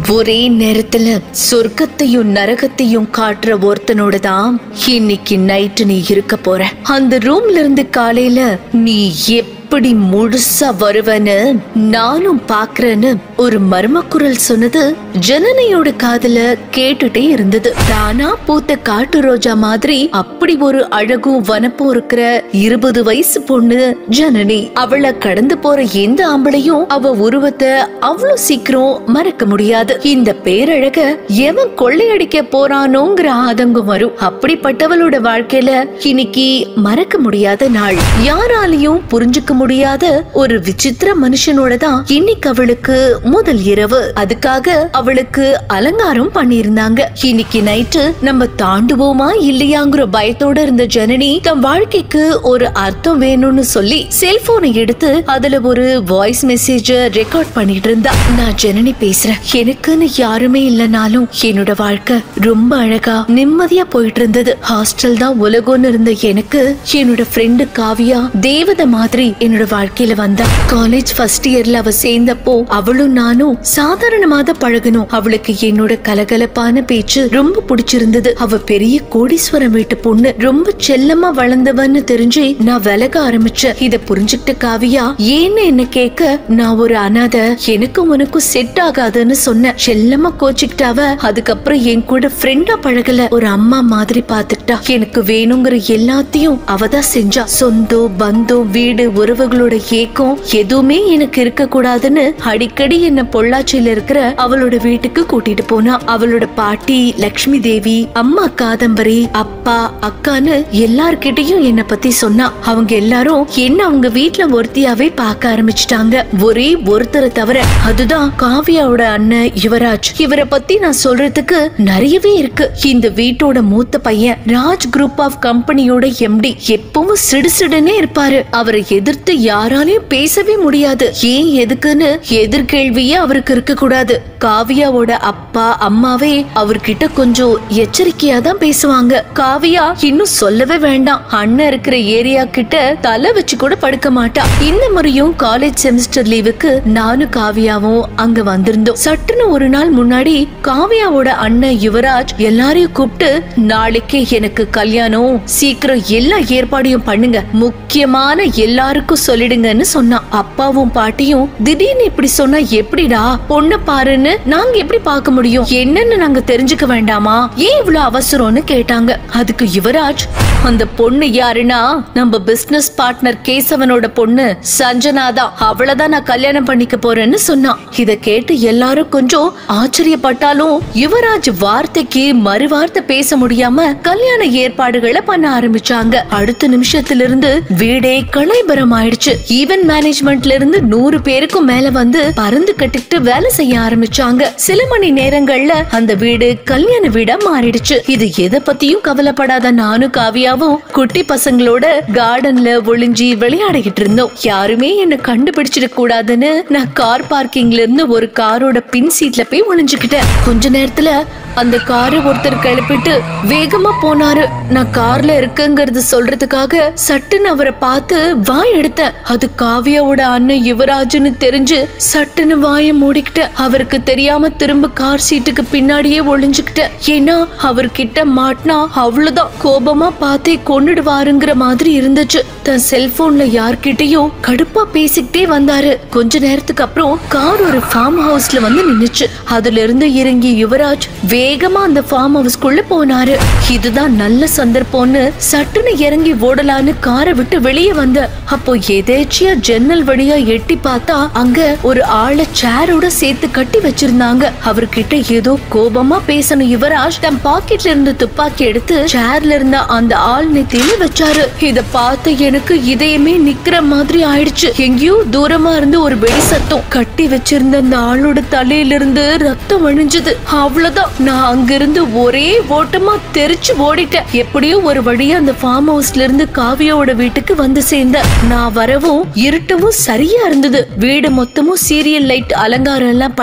ஒரே நேரத்துல சொர்க்கத்தையும் நரகத்தையும் காட்டுற ஒருத்தனோட தான் இன்னைக்கு நைட்டு நீ இருக்க போற அந்த ரூம்ல இருந்து காலையில நீ எப்படி முழுசா வருவன்னு நானும் பாக்குறேன்னு ஒரு மர்மக்குரல் சொன்னது ஜனனியோட காதுல கேட்டுட்டே இருந்தது தானா பூத்த காட்டு ரோஜா மாதிரி அப்படி ஒரு அழகும் வனப்பும் இருக்கிற இருபது வயசு பொண்ணு ஜனனி அவளை கடந்து போற எந்த ஆம்பளையும் அவ உருவத்தை அவ்வளவு சீக்கிரம் மறக்க முடியாது இந்த பேரழக எவன் கொள்ளையடிக்க போறானோங்கிற ஆதங்கம் வரும் அப்படிப்பட்டவளோட வாழ்க்கையில இன்னைக்கு மறக்க முடியாத நாள் யாராலையும் புரிஞ்சுக்க முடியாத ஒரு விசித்திர மனுஷனோட தான் இன்னைக்கு அவளுக்கு முதல் இரவு அதுக்காக அவளுக்கு அலங்காரம் பண்ணியிருந்தாங்க இன்னைக்கு நைட்டு நம்ம தாண்டுவோமா இல்லையாங்கிற பயத்தோட இருந்த ஜனனி தன் வாழ்க்கைக்கு ஒரு அர்த்தம் வேணும்னு சொல்லி செல்போனை எடுத்து அதுல ஒரு வாய்ஸ் மெசேஜ ரெக்கார்ட் பண்ணிட்டு இருந்தா நான் ஜனனி பேசுறேன் எனக்குன்னு யாருமே இல்லைனாலும் என்னோட வாழ்க்கை ரொம்ப அழகா நிம்மதியா போயிட்டு இருந்தது ஹாஸ்டல் தான் உலகம்னு இருந்த எனக்கு என்னோட ஃப்ரெண்டு காவியா தேவதை மாதிரி என்னோட வாழ்க்கையில வந்தா காலேஜ் ஃபர்ஸ்ட் இயர்ல அவ சேர்ந்தப்போ அவளும் நானும் சாதாரணமா தான் பழகணும் அவளுக்கு என்னோட கலகலப்பான பேச்சு ரொம்ப பிடிச்சிருந்தது அவ பெரிய கோடீஸ்வரம் வீட்டு பொண்ணு ரொம்ப செல்லமா வளர்ந்தவன்னு தெரிஞ்சு நான் விலக ஆரம்பிச்சேன் இத புரிஞ்சுக்கிட்ட காவியா ஏன்னு என்ன கேட்க நான் ஒரு அனாதை எனக்கும் உனக்கும் செட் ஆகாதுன்னு சொன்னேன் செல்லமா கோச்சிக்கிட்டாவ அதுக்கப்புறம் என் கூட ஃப்ரெண்டா பழகல ஒரு அம்மா மாதிரி பாத்துக்கிட்டா எனக்கு வேணுங்கிற எல்லாத்தையும் அவதான் செஞ்சா சொந்தம் பந்தம் வீடு உறவுகளோட ஏக்கம் எதுவுமே எனக்கு இருக்க கூடாதுன்னு அடிக்கடி என்ன பொள்ளாச்சியில இருக்கிற அவளோட வீட்டுக்கு கூட்டிட்டு போனா அவளோட பாட்டி லக்ஷ்மி தேவி அம்மா காதம்பரி அப்பா அக்கான்னு எல்லார்கிட்டயும் என்ன பத்தி சொன்னா அவங்க எல்லாரும் என்ன அவங்க வீட்ல ஒருத்தியாவே பார்க்க ஆரம்பிச்சிட்டாங்க ஒரே ஒருத்தரை தவிர அதுதான் காவியாவோட அண்ணன் யுவராஜ் இவரை பத்தி நான் சொல்றதுக்கு நிறையவே இருக்கு இந்த வீட்டோட மூத்த பையன் ராஜ் குரூப் ஆஃப் கம்பெனியோட எம்டி எப்பவும் சிடுசிடுன்னே இருப்பாரு அவரை எதிர்த்து யாராலையும் பேசவே முடியாது ஏன் எதுக்குன்னு எதிர்கேள்வியே அவருக்கு இருக்க கூடாது காவியாவோட அப்பா அம்மாவே அவர்கிட்ட கொஞ்சம் எச்சரிக்கையா தான் பேசுவாங்க காவியா இன்னும் சொல்லவே வேண்டாம் அண்ணன் இருக்கிற ஏரியா கிட்ட தலை வச்சு கூட படுக்க மாட்டா இந்த முறையும் காலேஜ் செமஸ்டர் லீவுக்கு நானும் காவியாவும் அங்க வந்திருந்தோம் சட்டுன்னு ஒரு நாள் முன்னாடி காவியாவோட அண்ணன் யுவராஜ் எல்லாரையும் கூப்பிட்டு நாளைக்கே எனக்கு கல்யாணம் சீக்கிரம் எல்லா ஏற்பாடையும் பண்ணுங்க முக்கியமான எல்லாருக்கும் சொல்லிடுங்கன்னு சொன்னான் அப்பாவும் பாட்டியும் திடீர்னு இப்படி சொன்னா எப்படிடா பொண்ணு பாருன்னு நாங்க எப்படி பார்க்க முடியும் என்னன்னு நாங்க தெரிஞ்சுக்க வேண்டாமா ஏன் இவ்வளவு அவசரம்னு கேட்டாங்க அதுக்கு யுவராஜ் அந்த பொண்ணு யாருன்னா நம்ம பிசினஸ் பார்ட்னர் கேசவனோட பொண்ணு சஞ்சனா தான் அவளதான் நான் கல்யாணம் பண்ணிக்க போறேன்னு சொன்னான் இத கேட்டு எல்லாரும் கொஞ்சம் ஆச்சரியப்பட்டாலும் யுவராஜ் வார்த்தைக்கு மறு வார்த்தை பேச முடியாம கல்யாண ஏற்பாடுகளை பண்ண ஆரம்பிச்சாங்க அடுத்த நிமிஷத்துல இருந்து வீடே கலைபரம் ஆயிடுச்சு ஈவென்ட் மேனேஜ்மெண்ட்ல இருந்து நூறு பேருக்கும் மேல வந்து பறந்து கட்டிட்டு வேலை செய்ய ஆரம்பிச்சாங்க சில மணி நேரங்கள்ல அந்த வீடு கல்யாண வீடா மாறிடுச்சு இது எதை பத்தியும் கவலைப்படாத நானும் காவியாவும் குட்டி பசங்களோட கார்டன்ல ஒளிஞ்சி விளையாடிக்கிட்டு இருந்தோம் யாருமே என்ன கண்டுபிடிச்சிட கூடாதுன்னு நான் கார் பார்க்கிங்ல இருந்து ஒரு காரோட பின் சீட்ல போய் ஒளிஞ்சுக்கிட்டேன் கொஞ்ச நேரத்துல அந்த காரை ஒருத்தர் கிளப்பிட்டு வேகமா போனாரு நான் கார்ல இருக்குங்கிறது சொல்றதுக்காக சட்டுன்னு அவரை பார்த்து வாய் எடுத்தேன் அது காவியாவோட அண்ணன் யுவராஜ்னு தெரிஞ்சு சட்டுன்னு வாயை மூடிக்கிட்டேன் அவருக்கு தெரியாம திரும்ப கார் சீட்டுக்கு பின்னாடியே ஒளிஞ்சுக்கிட்டேன் ஏன்னா அவர்கிட்ட மாட்டினா அவ்வளவுதான் கோபமா பார்த்தே கொன்னுடுவாருங்கிற மாதிரி இருந்துச்சு தன் செல்போன்ல யார்கிட்டயும் கடுப்பா பேசிக்கிட்டே வந்தாரு கொஞ்ச நேரத்துக்கு அப்புறம் கார் ஒரு ஃபார்ம் ஹவுஸ்ல வந்து நின்னுச்சு அதுல இருந்து இறங்கி யுவராஜ் வேகமா அந்த ஃபார்ம் ஹவுஸ்க்குள்ள போனாரு இதுதான் நல்ல சந்தர்ப்பம்னு சட்டுன்னு இறங்கி ஓடலான்னு காரை விட்டு வெளியே வந்த அப்போ எதேச்சியா ஜன்னல் வழியா எட்டி பார்த்தா அங்க ஒரு ஆளை சேரோட சேர்த்து கட்டி வச்சிருந்தாங்க அவர்கிட்ட ஏதோ கோபமா பேசணும் யுவராஜ் தன் பாக்கெட்ல இருந்து துப்பாக்கி எடுத்து சேர்ல இருந்த அந்த ஆள் நெத்தியில வச்சாரு இத பார்த்து எனக்கு இதயமே நிக்கிற மாதிரி ஆயிடுச்சு எங்கேயோ தூரமா இருந்து ஒரு வெடி சத்தம் கட்டி வச்சிருந்த அந்த ஆளோட தலையில இருந்து ரத்தம் வழிஞ்சது அவ்வளவுதான் நான் அங்கிருந்து ஒரே ஓட்டமா தெரிச்சு ஓடிட்டேன் எப்படியோ ஒரு வழியா அந்த ஃபார்ம் ஹவுஸ்ல இருந்து காவியாவோட வீட்டுக்கு வந்து சேர்ந்தேன் நான் வரவும் இருட்டவும் சரியா இருந்தது வீடு மொத்தமும் சீரியல் லைட் அலங்காரம் எல்லாம் பண்ணி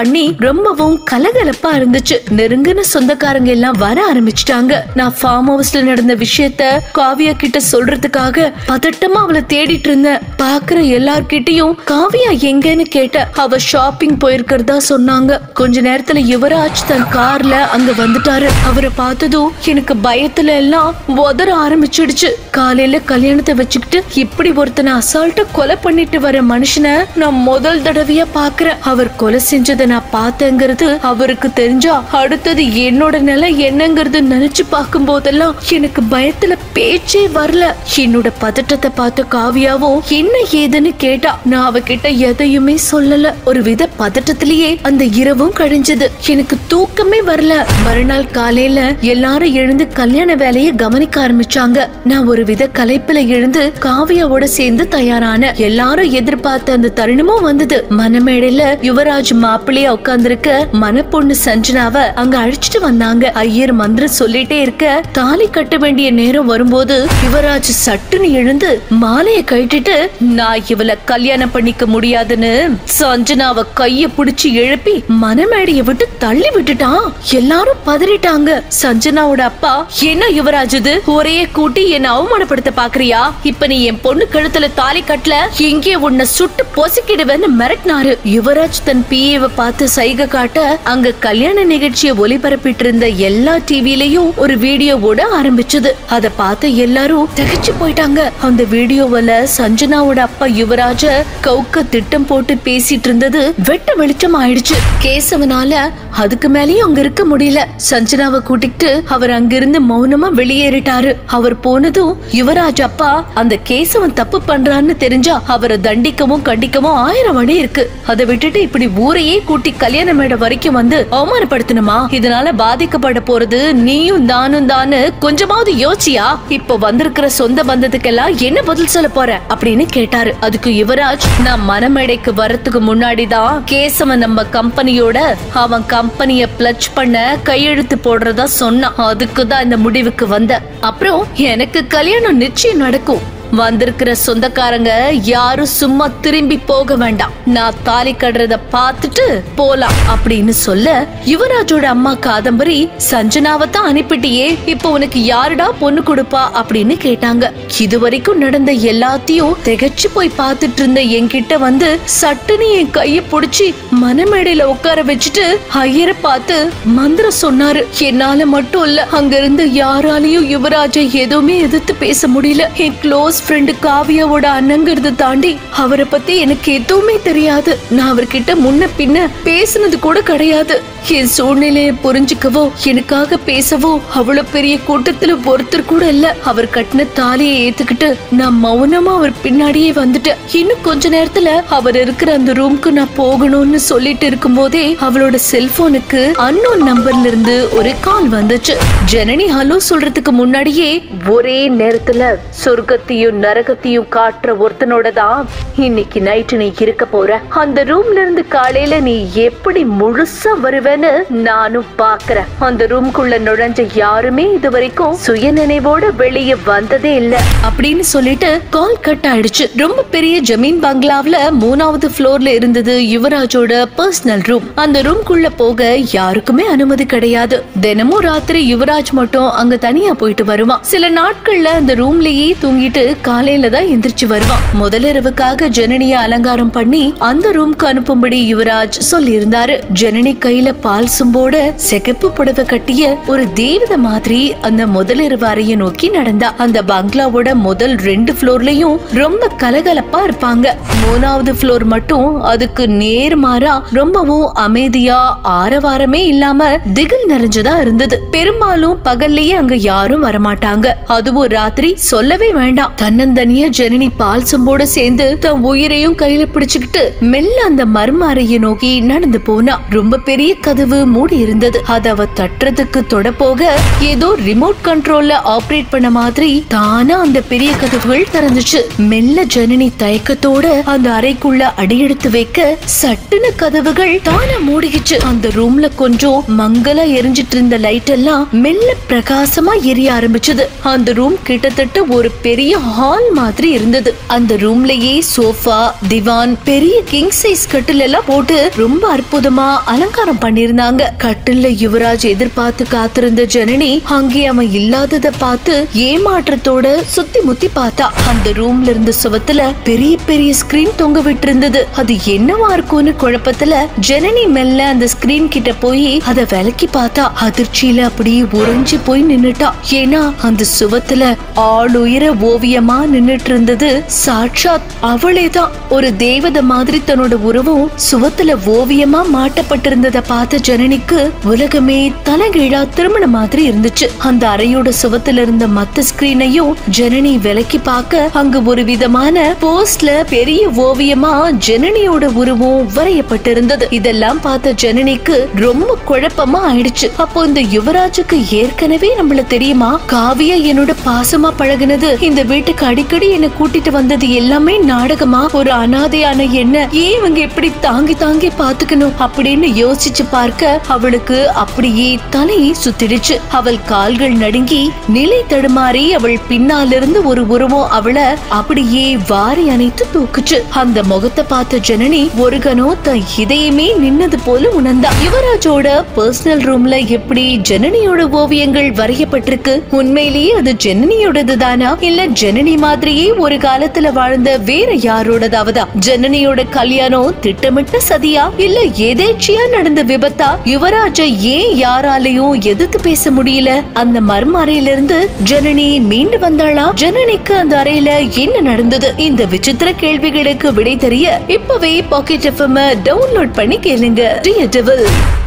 ரொம்பவும் கலகலப்பா இருந்துச்சு நெருங்கின சொந்தக்காரங்க எல்லாம் வர ஆரம்பிச்சிட்டாங்க நான் ஃபார்ம் ஹவுஸ்ல நடந்த விஷயத்த காவியா கிட்ட சொல்றதுக்காக பதட்டமா அவளை தேடிட்டு இருந்தேன் பாக்குற எல்லார்கிட்டயும் காவியா எங்கன்னு கேட்ட அவ ஷாப்பிங் போயிருக்கிறதா சொன்னாங்க கொஞ்ச நேரத்துல யுவராஜ் தன் கார்ல அங்க வந்துட்டாரு அவரை பார்த்ததும் எனக்கு பயத்துல எல்லாம் உதற ஆரம்பிச்சிடுச்சு காலையில கல்யாணத்தை வச்சுக்கிட்டு இப்படி ஒருத்தனை அசால்ட்டா கொலை பண்ணிட்டு வர மனுஷனை நான் முதல் தடவையா பாக்குறேன் அவர் கொலை செஞ்சதை நான் பார்த்தேங்கிறது அவருக்கு தெரிஞ்சா அடுத்தது என்னோட நிலை என்னங்கிறது நினைச்சு பார்க்கும் போதெல்லாம் எனக்கு பயத்துல பேச்சே வரல என்னோட பதட்டத்தை பார்த்த காவியாவும் என்ன ஏதுன்னு கேட்டா நான் அவகிட்ட எதையுமே சொல்லல ஒரு வித பதட்டத்திலேயே அந்த இரவும் கழிஞ்சது எனக்கு தூக்கமே வரல மறுநாள் காலையில எல்லாரும் எழுந்து கல்யாண வேலையை கவனிக்க ஆரம்பிச்சாங்க நான் ஒரு வித கலைப்புல எழுந்து காவியாவோட சேர்ந்து தயாரான எல்லாரும் எதிர்பார்த்த அந்த தருணமும் வந்தது மனமேடையில யுவராஜ் மாப்பிள்ளையா உட்கார்ந்திருக்க மனப்பொண்ணு சஞ்சனாவ அங்க அழைச்சிட்டு வந்தாங்க ஐயர் மந்திரம் சொல்லிட்டே இருக்க தாலி கட்ட வேண்டிய நேரம் வரும்போது யுவராஜ் சட்டுன்னு எழுந்து மாலைய கழட்டிட்டு நான் இவள கல்யாணம் பண்ணிக்க முடியாதுன்னு சஞ்சனாவ கைய புடிச்சு எழுப்பி மனமேடைய விட்டு தள்ளி விட்டுட்டான் எல்லாரும் பதறிட்டாங்க சஞ்சனாவோட அப்பா என்ன யுவராஜ் இது ஒரே கூட்டி என்ன அவமானப்படுத்த பாக்குறியா இப்ப நீ என் பொண்ணு கழுத்துல தாலி கட்டல எங்கே உன்னை சுட்டு பொசுக்கிடுவேன்னு மிரட்டினாரு யுவராஜ் தன் பிஏவை பார்த்து சைகை காட்ட அங்க கல்யாண நிகழ்ச்சியை ஒளிபரப்பிட்டு இருந்த எல்லா டிவிலையும் ஒரு வீடியோ ஓட ஆரம்பிச்சது அத பார்த்த எல்லாரும் திகைச்சு போயிட்டாங்க அந்த வீடியோவுல சஞ்சனாவோட அப்பா யுவராஜ கவுக்க திட்டம் போட்டு பேசிட்டு இருந்தது வெட்ட வெளிச்சம் ஆயிடுச்சு கேசவனால அதுக்கு மேலயும் அங்க இருக்க முடியல சஞ்சனாவை கூட்டிக்கிட்டு அவர் அங்கிருந்து மௌனமா வெளியேறிட்டாரு அவர் போனதும் யுவராஜ் அப்பா அந்த கேசவன் தப்பு பண்றான்னு தெரிஞ்சா அவரை தண்டிக்கவும் கண்டிக்கவும் ஆயிரம் வழி இருக்கு அதை விட்டுட்டு இப்படி ஊரையே கூட்டி கல்யாண மேடை வரைக்கும் வந்து அவமானப்படுத்தணுமா இதனால பாதிக்கப்பட போறது நீயும் நானும் தானு கொஞ்சமாவது யோசியா இப்ப வந்திருக்கிற சொந்த பந்தத்துக்கெல்லாம் என்ன பதில் சொல்ல போற அப்படின்னு கேட்டாரு அதுக்கு யுவராஜ் நான் மனமேடைக்கு வரத்துக்கு முன்னாடிதான் கேசவன் நம்ம கம்பெனியோட அவன் கம்பெனிய பிளச் பண்ண கையெழுத்து போடுறதா சொன்னான் அதுக்கு தான் இந்த முடிவுக்கு வந்த அப்புறம் எனக்கு கல்யாணம் நிச்சயம் நடக்கும் வந்திருக்கிற சொந்தக்காரங்க யாரும் சும்மா திரும்பி போக வேண்டாம் நான் தாலி கட்டுறத பார்த்துட்டு போலாம் அப்படின்னு சொல்ல யுவராஜோட அம்மா காதம்பரி சஞ்சனாவை தான் அனுப்பிட்டியே இப்போ உனக்கு யாருடா பொண்ணு கொடுப்பா அப்படின்னு கேட்டாங்க இது வரைக்கும் நடந்த எல்லாத்தையும் திகைச்சு போய் பார்த்துட்டு இருந்த என்கிட்ட வந்து சட்டுன்னு என் கைய புடிச்சு மனமேடையில உட்கார வச்சுட்டு ஐயரை பார்த்து மந்திரம் சொன்னாரு என்னால மட்டும் இல்ல அங்க இருந்து யாராலையும் யுவராஜை எதுவுமே எதிர்த்து பேச முடியல என் க்ளோஸ் ஃப்ரெண்டு காவியாவோட அண்ணங்கிறத தாண்டி அவரை பத்தி எனக்கு எதுவுமே தெரியாது நான் அவர்கிட்ட முன்ன பின்ன பேசுனது கூட கிடையாது என் சூழ்நிலையை புரிஞ்சுக்கவோ எனக்காக பேசவோ அவ்வளவு பெரிய கூட்டத்துல ஒருத்தர் கூட இல்ல அவர் கட்டின தாலியை ஏத்துக்கிட்டு நான் மௌனமா அவர் பின்னாடியே வந்துட்டேன் இன்னும் கொஞ்ச நேரத்துல அவர் இருக்கிற அந்த ரூம்க்கு நான் போகணும்னு சொல்லிட்டு இருக்கும்போதே அவளோட செல்போனுக்கு அன்னோன் நம்பர்ல இருந்து ஒரு கால் வந்துச்சு ஜனனி ஹலோ சொல்றதுக்கு முன்னாடியே ஒரே நேரத்துல சொர்க்கத்தையும் நரகத்தையும் காட்டுற ஒருத்தனோட தான் இன்னைக்கு நைட்டு நீ இருக்க போற அந்த ரூம்ல இருந்து காலையில நீ எப்படி முழுசா வருவேன்னு நானும் பாக்குறேன் அந்த ரூம்குள்ள நுழைஞ்ச யாருமே இது வரைக்கும் சுய நினைவோட வெளியே வந்ததே இல்ல அப்படின்னு சொல்லிட்டு கால் கட் ஆயிடுச்சு ரொம்ப பெரிய ஜமீன் பங்களாவ்ல மூணாவது ஃப்ளோர்ல இருந்தது யுவராஜோட பர்சனல் ரூம் அந்த ரூம்குள்ள போக யாருக்குமே அனுமதி கிடையாது தினமும் ராத்திரி யுவராஜ் மட்டும் அங்க தனியா போயிட்டு வருவான் சில நாட்கள்ல அந்த ரூம்லயே தூங்கிட்டு காலையில தான் எந்திரிச்சு வருவான் முதலிரவுக்காக ஜனனிய அலங்காரம் பண்ணி அந்த ரூம்க்கு அனுப்பும்படி யுவராஜ் சொல்லியிருந்தாரு ஜனனி கையில பால் சும்போட சிகப்பு புடவை கட்டிய ஒரு தேவத மாதிரி அந்த முதலிரவு அறைய நோக்கி நடந்தா அந்த பங்களாவோட முதல் ரெண்டு ஃப்ளோர்லயும் ரொம்ப கலகலப்பா இருப்பாங்க மூணாவது ஃப்ளோர் மட்டும் அதுக்கு நேர்மாறா ரொம்பவும் அமைதியா ஆரவாரமே இல்லாம திகில் நிறைஞ்சதா இருந்தது பெரும்பாலும் பகல்லையே அங்க யாரும் வரமாட்டாங்க அதுவும் ராத்திரி சொல்லவே வேண்டாம் தன்னந்தனியா ஜனனி பால் சம்போட சேர்ந்து தன் உயிரையும் கையில பிடிச்சுக்கிட்டு மெல்ல அந்த மர்ம அறையை நோக்கி நடந்து போனா ரொம்ப பெரிய கதவு மூடி இருந்தது அத அவ தட்டுறதுக்கு தொட போக ஏதோ ரிமோட் கண்ட்ரோல்ல ஆபரேட் பண்ண மாதிரி தானா அந்த பெரிய கதவுகள் திறந்துச்சு மெல்ல ஜனனி தயக்கத்தோட அந்த அறைக்குள்ள அடியெடுத்து வைக்க சட்டுன கதவுகள் தானா மூடிக்கிச்சு அந்த ரூம்ல கொஞ்சம் மங்கலா எரிஞ்சிட்டு இருந்த லைட் எல்லாம் மெல்ல பிரகாசமா எரிய ஆரம்பிச்சது அந்த ரூம் கிட்டத்தட்ட ஒரு பெரிய ஹால் மாதிரி இருந்தது அந்த ரூம்லயே சோஃபா திவான் பெரிய கிங் சைஸ் கட்டில் எல்லாம் போட்டு ரொம்ப அற்புதமா அலங்காரம் பண்ணிருந்தாங்க கட்டில்ல யுவராஜ் எதிர்பார்த்து காத்திருந்த ஜனனி அங்கே அவன் இல்லாதத பார்த்து ஏமாற்றத்தோட சுத்தி முத்தி பார்த்தா அந்த ரூம்ல இருந்த சுவத்துல பெரிய பெரிய ஸ்கிரீன் தொங்க விட்டு இருந்தது அது என்னவா இருக்கும்னு குழப்பத்துல ஜனனி மெல்ல அந்த ஸ்கிரீன் கிட்ட போய் அத விலக்கி பார்த்தா அதிர்ச்சியில அப்படியே உறைஞ்சு போய் நின்னுட்டா ஏன்னா அந்த சுவத்துல ஆளுயர ஓவியமா நின்னுட்டு இருந்தது சாட்சாத் அவளேதான் ஒரு தேவதை மாதிரி தன்னோட உருவம் சுவத்துல ஓவியமா மாட்டப்பட்டிருந்தத பார்த்த ஜனனிக்கு உலகமே தலகீழா திருமண மாதிரி இருந்துச்சு அந்த அறையோட சுவத்துல இருந்த மத்த ஸ்கிரீனையும் ஜனனி விலக்கி பார்க்க அங்க ஒரு விதமான போஸ்ட்ல பெரிய ஓவியமா ஜனனியோட உருவம் வரையப்பட்டிருந்தது இதெல்லாம் பார்த்த ஜனனிக்கு ரொம்ப குழப்பமா ஆயிடுச்சு அப்போ இந்த யுவராஜுக்கு ஏற்கனவே நம்மள தெரியுமா காவியா என்னோட பாசமா பழகுனது இந்த வீட்டுக்கு அடிக்கடி என்ன கூட்டிட்டு வந்தது எல்லாமே நாடகமா ஒரு அனாதையான என்ன ஏன் இவங்க இப்படி தாங்கி தாங்கி பாத்துக்கணும் அப்படின்னு யோசிச்சு பார்க்க அவளுக்கு அப்படியே தலையை சுத்திடுச்சு அவள் கால்கள் நடுங்கி நிலை தடுமாறி அவள் பின்னாலிருந்து ஒரு உருவம் அவளை அப்படியே வாரி அணைத்து தூக்குச்சு அந்த முகத்தை பார்த்த ஜனனி ஒரு கணம் தன் இதயமே நின்னது போல உணர்ந்தா யுவராஜோட பர்சனல் ரூம்ல எப்படி ஜனனியோட ஓவியங்கள் வரையப்பட்டிருக்கு உண்மையிலேயே அது ஜனனியோடது தானா இல்ல ஜனனி மாதிரியே ஒரு காலத்துல வாழ்ந்த வேற யாரோடதாவதா ஜனனியோட கல்யாணம் திட்டமிட்ட சதியா இல்ல எதேச்சியா நடந்த விபத்தா யுவராஜ ஏன் யாராலையும் எதிர்த்து பேச முடியல அந்த மர்ம அறையில இருந்து ஜனனி மீண்டு வந்தாளா ஜனனிக்கு அந்த அறையில என்ன நடந்தது இந்த விசித்திர கேள்விகளுக்கு விடை தெரிய இப்பவே பாக்கெட் எஃப்எம் டவுன்லோட் பண்ணி கேளுங்க Dear Devil.